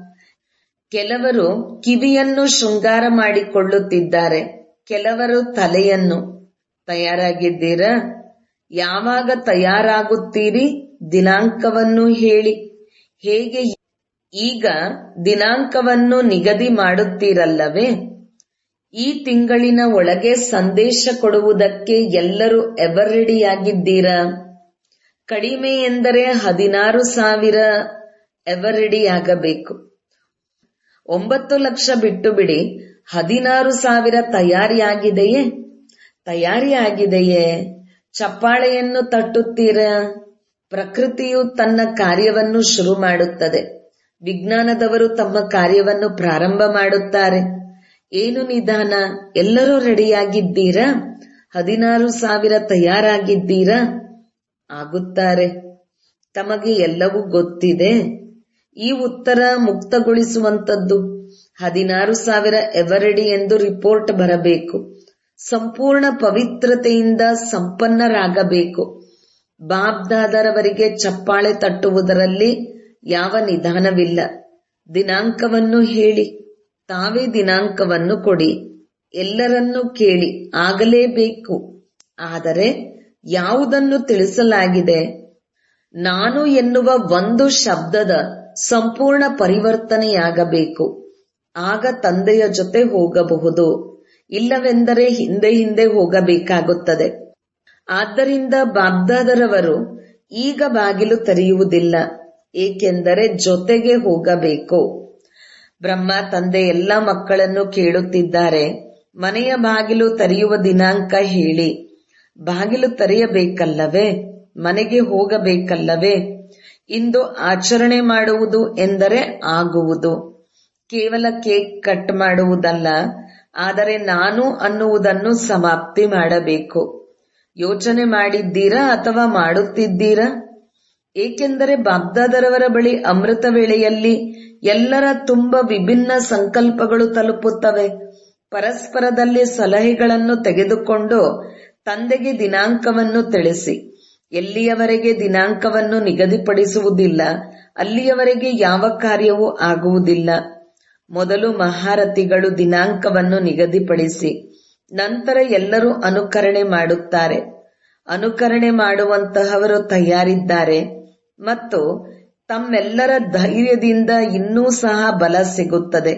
ಕೆಲವರು ಕಿವಿಯನ್ನು ಶೃಂಗಾರ ಮಾಡಿಕೊಳ್ಳುತ್ತಿದ್ದಾರೆ ಕೆಲವರು ತಲೆಯನ್ನು ತಯಾರಾಗಿದ್ದೀರಾ ಯಾವಾಗ ತಯಾರಾಗುತ್ತೀರಿ ದಿನಾಂಕವನ್ನು ಹೇಳಿ ಹೇಗೆ ಈಗ ದಿನಾಂಕವನ್ನು ನಿಗದಿ ಮಾಡುತ್ತೀರಲ್ಲವೇ ಈ ತಿಂಗಳಿನ ಒಳಗೆ ಸಂದೇಶ ಕೊಡುವುದಕ್ಕೆ ಎಲ್ಲರೂ ಎವರ್ರೆಡಿಯಾಗಿದ್ದೀರಾ ಕಡಿಮೆ ಎಂದರೆ ಹದಿನಾರು ಸಾವಿರ ಎವರ್ರೆಡಿಯಾಗಬೇಕು ಒಂಬತ್ತು ಲಕ್ಷ ಬಿಟ್ಟು ಬಿಡಿ ಹದಿನಾರು ಸಾವಿರ ತಯಾರಿಯಾಗಿದೆಯೇ ತಯಾರಿಯಾಗಿದೆಯೇ ಚಪ್ಪಾಳೆಯನ್ನು ತಟ್ಟುತ್ತೀರಾ ಪ್ರಕೃತಿಯು ತನ್ನ ಕಾರ್ಯವನ್ನು ಶುರು ಮಾಡುತ್ತದೆ ವಿಜ್ಞಾನದವರು ತಮ್ಮ ಕಾರ್ಯವನ್ನು ಪ್ರಾರಂಭ ಮಾಡುತ್ತಾರೆ ಏನು ನಿಧಾನ ಎಲ್ಲರೂ ರೆಡಿಯಾಗಿದ್ದೀರಾ ಹದಿನಾರು ಸಾವಿರ ತಯಾರಾಗಿದ್ದೀರಾ ಆಗುತ್ತಾರೆ ತಮಗೆ ಎಲ್ಲವೂ ಗೊತ್ತಿದೆ ಈ ಉತ್ತರ ಮುಕ್ತಗೊಳಿಸುವಂತದ್ದು ಹದಿನಾರು ಸಾವಿರ ಎವರೆಡಿ ಎಂದು ರಿಪೋರ್ಟ್ ಬರಬೇಕು ಸಂಪೂರ್ಣ ಪವಿತ್ರತೆಯಿಂದ ಸಂಪನ್ನರಾಗಬೇಕು ಬಾಬ್ದಾದರವರಿಗೆ ಚಪ್ಪಾಳೆ ತಟ್ಟುವುದರಲ್ಲಿ ಯಾವ ನಿಧಾನವಿಲ್ಲ ದಿನಾಂಕವನ್ನು ಹೇಳಿ ತಾವೇ ದಿನಾಂಕವನ್ನು ಕೊಡಿ ಎಲ್ಲರನ್ನೂ ಕೇಳಿ ಆಗಲೇಬೇಕು ಆದರೆ ಯಾವುದನ್ನು ತಿಳಿಸಲಾಗಿದೆ ನಾನು ಎನ್ನುವ ಒಂದು ಶಬ್ದದ ಸಂಪೂರ್ಣ ಪರಿವರ್ತನೆಯಾಗಬೇಕು ಆಗ ತಂದೆಯ ಜೊತೆ ಹೋಗಬಹುದು ಇಲ್ಲವೆಂದರೆ ಹಿಂದೆ ಹಿಂದೆ ಹೋಗಬೇಕಾಗುತ್ತದೆ ಆದ್ದರಿಂದ ಬಾಬ್ದಾದರವರು ಈಗ ಬಾಗಿಲು ತೆರೆಯುವುದಿಲ್ಲ ಏಕೆಂದರೆ ಜೊತೆಗೆ ಹೋಗಬೇಕು ಬ್ರಹ್ಮ ತಂದೆ ಎಲ್ಲ ಮಕ್ಕಳನ್ನು ಕೇಳುತ್ತಿದ್ದಾರೆ ಮನೆಯ ಬಾಗಿಲು ತೆರೆಯುವ ದಿನಾಂಕ ಹೇಳಿ ಬಾಗಿಲು ತೆರೆಯಬೇಕಲ್ಲವೇ ಮನೆಗೆ ಹೋಗಬೇಕಲ್ಲವೇ ಇಂದು ಆಚರಣೆ ಮಾಡುವುದು ಎಂದರೆ ಆಗುವುದು ಕೇವಲ ಕೇಕ್ ಕಟ್ ಮಾಡುವುದಲ್ಲ ಆದರೆ ನಾನು ಅನ್ನುವುದನ್ನು ಸಮಾಪ್ತಿ ಮಾಡಬೇಕು ಯೋಚನೆ ಮಾಡಿದ್ದೀರಾ ಅಥವಾ ಮಾಡುತ್ತಿದ್ದೀರಾ ಏಕೆಂದರೆ ಬಾಬ್ದಾದರವರ ಬಳಿ ಅಮೃತ ವೇಳೆಯಲ್ಲಿ ಎಲ್ಲರ ತುಂಬ ವಿಭಿನ್ನ ಸಂಕಲ್ಪಗಳು ತಲುಪುತ್ತವೆ ಪರಸ್ಪರದಲ್ಲಿ ಸಲಹೆಗಳನ್ನು ತೆಗೆದುಕೊಂಡು ತಂದೆಗೆ ದಿನಾಂಕವನ್ನು ತಿಳಿಸಿ ಎಲ್ಲಿಯವರೆಗೆ ದಿನಾಂಕವನ್ನು ನಿಗದಿಪಡಿಸುವುದಿಲ್ಲ ಅಲ್ಲಿಯವರೆಗೆ ಯಾವ ಕಾರ್ಯವೂ ಆಗುವುದಿಲ್ಲ ಮೊದಲು ಮಹಾರಥಿಗಳು ದಿನಾಂಕವನ್ನು ನಿಗದಿಪಡಿಸಿ ನಂತರ ಎಲ್ಲರೂ ಅನುಕರಣೆ ಮಾಡುತ್ತಾರೆ ಅನುಕರಣೆ ಮಾಡುವಂತಹವರು ತಯಾರಿದ್ದಾರೆ ಮತ್ತು ತಮ್ಮೆಲ್ಲರ ಧೈರ್ಯದಿಂದ ಇನ್ನೂ ಸಹ ಬಲ ಸಿಗುತ್ತದೆ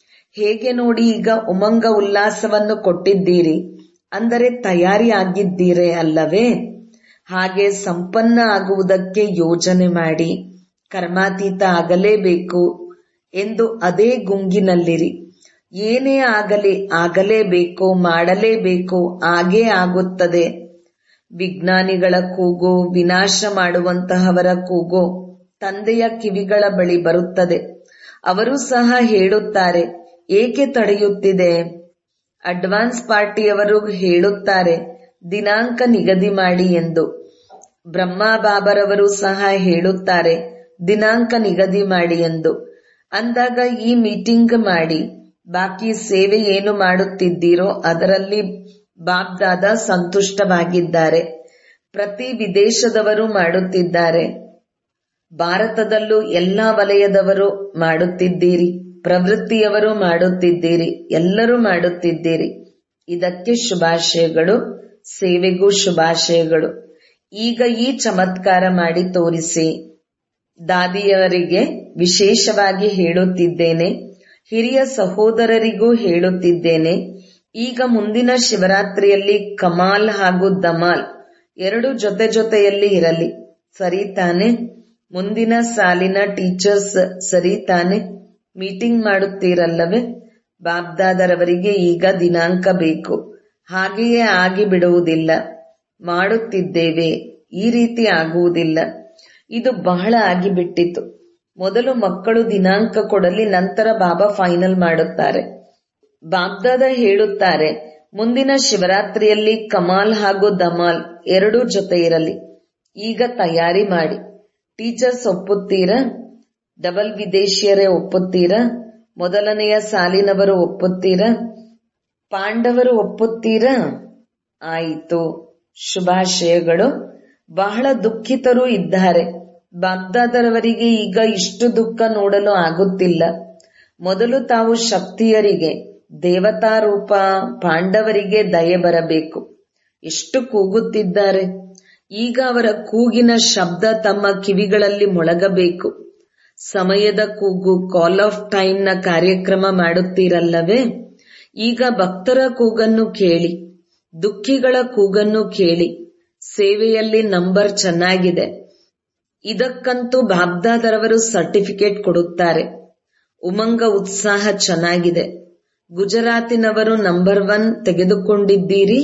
ಹೇಗೆ ನೋಡಿ ಈಗ ಉಮಂಗ ಉಲ್ಲಾಸವನ್ನು ಕೊಟ್ಟಿದ್ದೀರಿ ಅಂದರೆ ತಯಾರಿ ಆಗಿದ್ದೀರೇ ಅಲ್ಲವೇ ಹಾಗೆ ಸಂಪನ್ನ ಆಗುವುದಕ್ಕೆ ಯೋಜನೆ ಮಾಡಿ ಕರ್ಮಾತೀತ ಆಗಲೇಬೇಕು ಎಂದು ಅದೇ ಗುಂಗಿನಲ್ಲಿರಿ ಏನೇ ಆಗಲಿ ಆಗಲೇಬೇಕು ಮಾಡಲೇಬೇಕು ಆಗೇ ಆಗುತ್ತದೆ ವಿಜ್ಞಾನಿಗಳ ಕೂಗು ವಿನಾಶ ಮಾಡುವಂತಹವರ ಕೂಗು ತಂದೆಯ ಕಿವಿಗಳ ಬಳಿ ಬರುತ್ತದೆ ಅವರು ಸಹ ಹೇಳುತ್ತಾರೆ ಏಕೆ ತಡೆಯುತ್ತಿದೆ ಅಡ್ವಾನ್ಸ್ ಪಾರ್ಟಿಯವರು ಹೇಳುತ್ತಾರೆ ದಿನಾಂಕ ನಿಗದಿ ಮಾಡಿ ಎಂದು ಬ್ರಹ್ಮ ಬಾಬರವರು ಸಹ ಹೇಳುತ್ತಾರೆ ದಿನಾಂಕ ನಿಗದಿ ಮಾಡಿ ಎಂದು ಅಂದಾಗ ಈ ಮೀಟಿಂಗ್ ಮಾಡಿ ಬಾಕಿ ಸೇವೆ ಏನು ಮಾಡುತ್ತಿದ್ದೀರೋ ಅದರಲ್ಲಿ ಬಾಬ್ದಾದ ಸಂತುಷ್ಟವಾಗಿದ್ದಾರೆ ಪ್ರತಿ ವಿದೇಶದವರು ಮಾಡುತ್ತಿದ್ದಾರೆ ಭಾರತದಲ್ಲೂ ಎಲ್ಲಾ ವಲಯದವರು ಮಾಡುತ್ತಿದ್ದೀರಿ ಪ್ರವೃತ್ತಿಯವರು ಮಾಡುತ್ತಿದ್ದೀರಿ ಎಲ್ಲರೂ ಮಾಡುತ್ತಿದ್ದೀರಿ ಇದಕ್ಕೆ ಶುಭಾಶಯಗಳು ಸೇವೆಗೂ ಶುಭಾಶಯಗಳು ಈಗ ಈ ಚಮತ್ಕಾರ ಮಾಡಿ ತೋರಿಸಿ ದಾದಿಯವರಿಗೆ ವಿಶೇಷವಾಗಿ ಹೇಳುತ್ತಿದ್ದೇನೆ ಹಿರಿಯ ಸಹೋದರರಿಗೂ ಹೇಳುತ್ತಿದ್ದೇನೆ ಈಗ ಮುಂದಿನ ಶಿವರಾತ್ರಿಯಲ್ಲಿ ಕಮಾಲ್ ಹಾಗೂ ದಮಾಲ್ ಎರಡು ಜೊತೆ ಜೊತೆಯಲ್ಲಿ ಇರಲಿ ಸರಿ ತಾನೆ ಮುಂದಿನ ಸಾಲಿನ ಟೀಚರ್ಸ್ ಸರಿ ತಾನೆ ಮೀಟಿಂಗ್ ಮಾಡುತ್ತೀರಲ್ಲವೇ ಬಾಬ್ದಾದರವರಿಗೆ ಈಗ ದಿನಾಂಕ ಬೇಕು ಹಾಗೆಯೇ ಆಗಿ ಬಿಡುವುದಿಲ್ಲ ಮಾಡುತ್ತಿದ್ದೇವೆ ಈ ರೀತಿ ಆಗುವುದಿಲ್ಲ ಇದು ಬಹಳ ಆಗಿಬಿಟ್ಟಿತು ಮೊದಲು ಮಕ್ಕಳು ದಿನಾಂಕ ಕೊಡಲಿ ನಂತರ ಬಾಬಾ ಫೈನಲ್ ಮಾಡುತ್ತಾರೆ ಬಾಬ್ದಾದ ಹೇಳುತ್ತಾರೆ ಮುಂದಿನ ಶಿವರಾತ್ರಿಯಲ್ಲಿ ಕಮಾಲ್ ಹಾಗೂ ದಮಾಲ್ ಎರಡೂ ಜೊತೆ ಇರಲಿ ಈಗ ತಯಾರಿ ಮಾಡಿ ಟೀಚರ್ಸ್ ಒಪ್ಪುತ್ತೀರಾ ಡಬಲ್ ವಿದೇಶಿಯರೇ ಒಪ್ಪುತ್ತೀರಾ ಮೊದಲನೆಯ ಸಾಲಿನವರು ಒಪ್ಪುತ್ತೀರಾ ಪಾಂಡವರು ಒಪ್ಪುತ್ತೀರಾ ಆಯಿತು ಶುಭಾಶಯಗಳು ಬಹಳ ದುಃಖಿತರೂ ಇದ್ದಾರೆ ಬಾಗ್ದಾದರವರಿಗೆ ಈಗ ಇಷ್ಟು ದುಃಖ ನೋಡಲು ಆಗುತ್ತಿಲ್ಲ ಮೊದಲು ತಾವು ಶಕ್ತಿಯರಿಗೆ ದೇವತಾ ರೂಪ ಪಾಂಡವರಿಗೆ ದಯೆ ಬರಬೇಕು ಎಷ್ಟು ಕೂಗುತ್ತಿದ್ದಾರೆ ಈಗ ಅವರ ಕೂಗಿನ ಶಬ್ದ ತಮ್ಮ ಕಿವಿಗಳಲ್ಲಿ ಮೊಳಗಬೇಕು ಸಮಯದ ಕೂಗು ಕಾಲ್ ಆಫ್ ಟೈಮ್ನ ಕಾರ್ಯಕ್ರಮ ಮಾಡುತ್ತೀರಲ್ಲವೇ ಈಗ ಭಕ್ತರ ಕೂಗನ್ನು ಕೇಳಿ ದುಃಖಿಗಳ ಕೂಗನ್ನು ಕೇಳಿ ಸೇವೆಯಲ್ಲಿ ನಂಬರ್ ಚೆನ್ನಾಗಿದೆ ಇದಕ್ಕಂತೂ ಬಾಬ್ದಾದರವರು ಸರ್ಟಿಫಿಕೇಟ್ ಕೊಡುತ್ತಾರೆ ಉಮಂಗ ಉತ್ಸಾಹ ಚೆನ್ನಾಗಿದೆ ಗುಜರಾತಿನವರು ನಂಬರ್ ಒನ್ ತೆಗೆದುಕೊಂಡಿದ್ದೀರಿ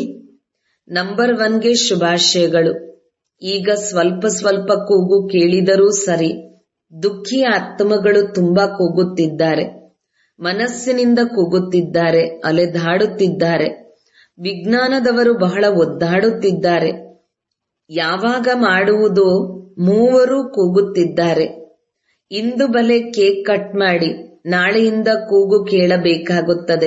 ನಂಬರ್ ಒನ್ಗೆ ಶುಭಾಶಯಗಳು ಈಗ ಸ್ವಲ್ಪ ಸ್ವಲ್ಪ ಕೂಗು ಕೇಳಿದರೂ ಸರಿ ದುಃಖಿ ಆತ್ಮಗಳು ತುಂಬಾ ಕೂಗುತ್ತಿದ್ದಾರೆ ಮನಸ್ಸಿನಿಂದ ಕೂಗುತ್ತಿದ್ದಾರೆ ಅಲೆದಾಡುತ್ತಿದ್ದಾರೆ ವಿಜ್ಞಾನದವರು ಬಹಳ ಒದ್ದಾಡುತ್ತಿದ್ದಾರೆ ಯಾವಾಗ ಮಾಡುವುದು ಮೂವರು ಕೂಗುತ್ತಿದ್ದಾರೆ ಇಂದು ಬಲೆ ಕೇಕ್ ಕಟ್ ಮಾಡಿ ನಾಳೆಯಿಂದ ಕೂಗು ಕೇಳಬೇಕಾಗುತ್ತದೆ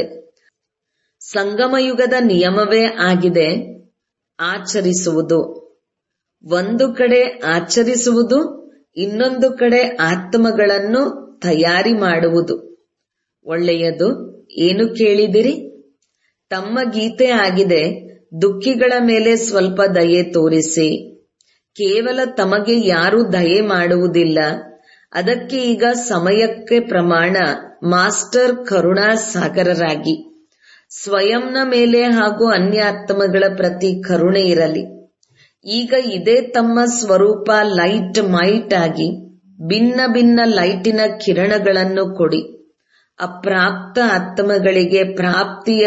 ಸಂಗಮಯುಗದ ನಿಯಮವೇ ಆಗಿದೆ ಆಚರಿಸುವುದು ಒಂದು ಕಡೆ ಆಚರಿಸುವುದು ಇನ್ನೊಂದು ಕಡೆ ಆತ್ಮಗಳನ್ನು ತಯಾರಿ ಮಾಡುವುದು ಒಳ್ಳೆಯದು ಏನು ಕೇಳಿದಿರಿ ತಮ್ಮ ಗೀತೆ ಆಗಿದೆ ದುಃಖಿಗಳ ಮೇಲೆ ಸ್ವಲ್ಪ ದಯೆ ತೋರಿಸಿ ಕೇವಲ ತಮಗೆ ಯಾರೂ ದಯೆ ಮಾಡುವುದಿಲ್ಲ ಅದಕ್ಕೆ ಈಗ ಸಮಯಕ್ಕೆ ಪ್ರಮಾಣ ಮಾಸ್ಟರ್ ಕರುಣಾ ಸಾಗರರಾಗಿ ಸ್ವಯಂನ ಮೇಲೆ ಹಾಗೂ ಅನ್ಯ ಆತ್ಮಗಳ ಪ್ರತಿ ಕರುಣೆ ಇರಲಿ ಈಗ ಇದೇ ತಮ್ಮ ಸ್ವರೂಪ ಲೈಟ್ ಮೈಟ್ ಆಗಿ ಭಿನ್ನ ಭಿನ್ನ ಲೈಟಿನ ಕಿರಣಗಳನ್ನು ಕೊಡಿ ಅಪ್ರಾಪ್ತ ಆತ್ಮಗಳಿಗೆ ಪ್ರಾಪ್ತಿಯ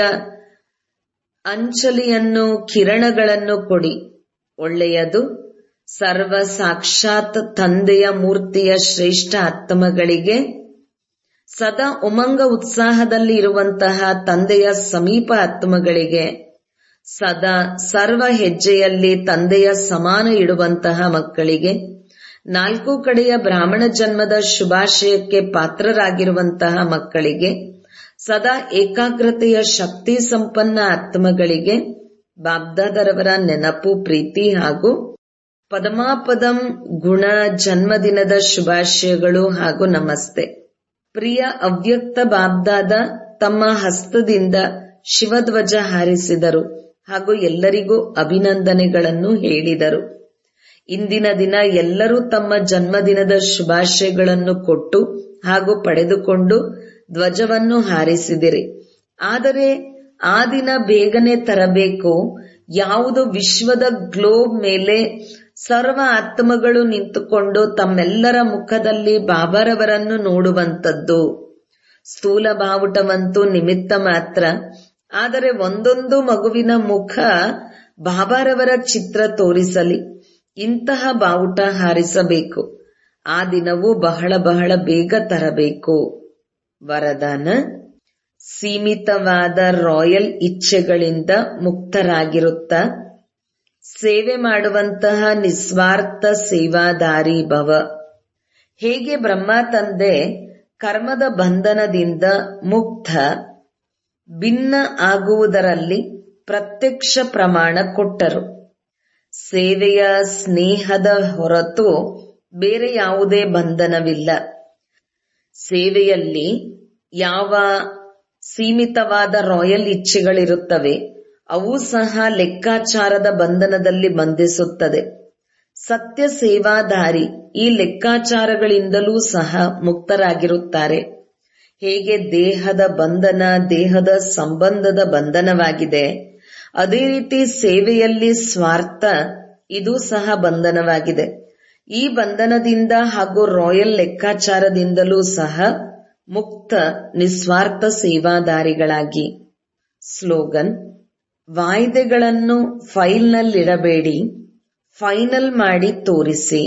ಅಂಚಲಿಯನ್ನು ಕಿರಣಗಳನ್ನು ಕೊಡಿ ಒಳ್ಳೆಯದು ಸರ್ವ ಸಾಕ್ಷಾತ್ ತಂದೆಯ ಮೂರ್ತಿಯ ಶ್ರೇಷ್ಠ ಆತ್ಮಗಳಿಗೆ ಸದಾ ಉಮಂಗ ಉತ್ಸಾಹದಲ್ಲಿ ಇರುವಂತಹ ತಂದೆಯ ಸಮೀಪ ಆತ್ಮಗಳಿಗೆ ಸದಾ ಸರ್ವ ಹೆಜ್ಜೆಯಲ್ಲಿ ತಂದೆಯ ಸಮಾನ ಇಡುವಂತಹ ಮಕ್ಕಳಿಗೆ ನಾಲ್ಕು ಕಡೆಯ ಬ್ರಾಹ್ಮಣ ಜನ್ಮದ ಶುಭಾಶಯಕ್ಕೆ ಪಾತ್ರರಾಗಿರುವಂತಹ ಮಕ್ಕಳಿಗೆ ಸದಾ ಏಕಾಗ್ರತೆಯ ಶಕ್ತಿ ಸಂಪನ್ನ ಆತ್ಮಗಳಿಗೆ ಬಾಬ್ದಾದರವರ ನೆನಪು ಪ್ರೀತಿ ಹಾಗೂ ಪದಮಾಪದಂ ಗುಣ ಜನ್ಮದಿನದ ಶುಭಾಶಯಗಳು ಹಾಗೂ ನಮಸ್ತೆ ಪ್ರಿಯ ಅವ್ಯಕ್ತ ಬಾಬ್ದಾದ ತಮ್ಮ ಹಸ್ತದಿಂದ ಶಿವಧ್ವಜ ಹಾರಿಸಿದರು ಹಾಗೂ ಎಲ್ಲರಿಗೂ ಅಭಿನಂದನೆಗಳನ್ನು ಹೇಳಿದರು ಇಂದಿನ ದಿನ ಎಲ್ಲರೂ ತಮ್ಮ ಜನ್ಮದಿನದ ಶುಭಾಶಯಗಳನ್ನು ಕೊಟ್ಟು ಹಾಗೂ ಪಡೆದುಕೊಂಡು ಧ್ವಜವನ್ನು ಹಾರಿಸಿದಿರಿ ಆದರೆ ಆ ದಿನ ಬೇಗನೆ ತರಬೇಕು ಯಾವುದು ವಿಶ್ವದ ಗ್ಲೋಬ್ ಮೇಲೆ ಸರ್ವ ಆತ್ಮಗಳು ನಿಂತುಕೊಂಡು ತಮ್ಮೆಲ್ಲರ ಮುಖದಲ್ಲಿ ಬಾಬರವರನ್ನು ನೋಡುವಂತದ್ದು ಸ್ಥೂಲ ಬಾವುಟವಂತೂ ನಿಮಿತ್ತ ಮಾತ್ರ ಆದರೆ ಒಂದೊಂದು ಮಗುವಿನ ಮುಖ ಬಾಬಾರವರ ಚಿತ್ರ ತೋರಿಸಲಿ ಇಂತಹ ಬಾವುಟ ಹಾರಿಸಬೇಕು ಆ ದಿನವೂ ಬಹಳ ಬಹಳ ಬೇಗ ತರಬೇಕು ವರದಾನ ಸೀಮಿತವಾದ ರಾಯಲ್ ಇಚ್ಛೆಗಳಿಂದ ಮುಕ್ತರಾಗಿರುತ್ತಾ ಸೇವೆ ಮಾಡುವಂತಹ ನಿಸ್ವಾರ್ಥ ಸೇವಾದಾರಿ ಭವ ಹೇಗೆ ಬ್ರಹ್ಮ ತಂದೆ ಕರ್ಮದ ಬಂಧನದಿಂದ ಮುಕ್ತ ಭಿನ್ನ ಆಗುವುದರಲ್ಲಿ ಪ್ರತ್ಯಕ್ಷ ಪ್ರಮಾಣ ಕೊಟ್ಟರು ಸೇವೆಯ ಸ್ನೇಹದ ಹೊರತು ಬೇರೆ ಯಾವುದೇ ಬಂಧನವಿಲ್ಲ ಸೇವೆಯಲ್ಲಿ ಯಾವ ಸೀಮಿತವಾದ ರಾಯಲ್ ಇಚ್ಛೆಗಳಿರುತ್ತವೆ ಅವು ಸಹ ಲೆಕ್ಕಾಚಾರದ ಬಂಧನದಲ್ಲಿ ಬಂಧಿಸುತ್ತದೆ ಸತ್ಯ ಸೇವಾದಾರಿ ಈ ಲೆಕ್ಕಾಚಾರಗಳಿಂದಲೂ ಸಹ ಮುಕ್ತರಾಗಿರುತ್ತಾರೆ ಹೇಗೆ ದೇಹದ ಬಂಧನ ದೇಹದ ಸಂಬಂಧದ ಬಂಧನವಾಗಿದೆ ಅದೇ ರೀತಿ ಸೇವೆಯಲ್ಲಿ ಸ್ವಾರ್ಥ ಇದು ಸಹ ಬಂಧನವಾಗಿದೆ ಈ ಬಂಧನದಿಂದ ಹಾಗೂ ರಾಯಲ್ ಲೆಕ್ಕಾಚಾರದಿಂದಲೂ ಸಹ ಮುಕ್ತ ನಿಸ್ವಾರ್ಥ ಸೇವಾದಾರಿಗಳಾಗಿ ಸ್ಲೋಗನ್ ವಾಯ್ದೆಗಳನ್ನು ಫೈಲ್ನಲ್ಲಿಡಬೇಡಿ ಫೈನಲ್ ಮಾಡಿ ತೋರಿಸಿ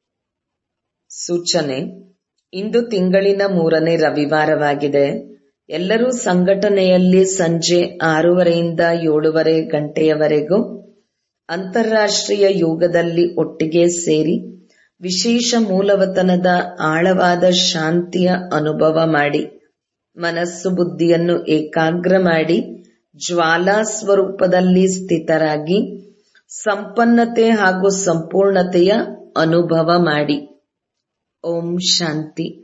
ಸೂಚನೆ ಇಂದು ತಿಂಗಳಿನ ಮೂರನೇ ರವಿವಾರವಾಗಿದೆ ಎಲ್ಲರೂ ಸಂಘಟನೆಯಲ್ಲಿ ಸಂಜೆ ಆರೂವರೆಯಿಂದ ಏಳುವರೆ ಗಂಟೆಯವರೆಗೂ ಅಂತಾರಾಷ್ಟ್ರೀಯ ಯೋಗದಲ್ಲಿ ಒಟ್ಟಿಗೆ ಸೇರಿ ವಿಶೇಷ ಮೂಲವತನದ ಆಳವಾದ ಶಾಂತಿಯ ಅನುಭವ ಮಾಡಿ ಮನಸ್ಸು ಬುದ್ಧಿಯನ್ನು ಏಕಾಗ್ರ ಮಾಡಿ ಜ್ವಾಲಾ ಸ್ವರೂಪದಲ್ಲಿ ಸ್ಥಿತರಾಗಿ ಸಂಪನ್ನತೆ ಹಾಗೂ ಸಂಪೂರ್ಣತೆಯ ಅನುಭವ ಮಾಡಿ ಓಂ ಶಾಂತಿ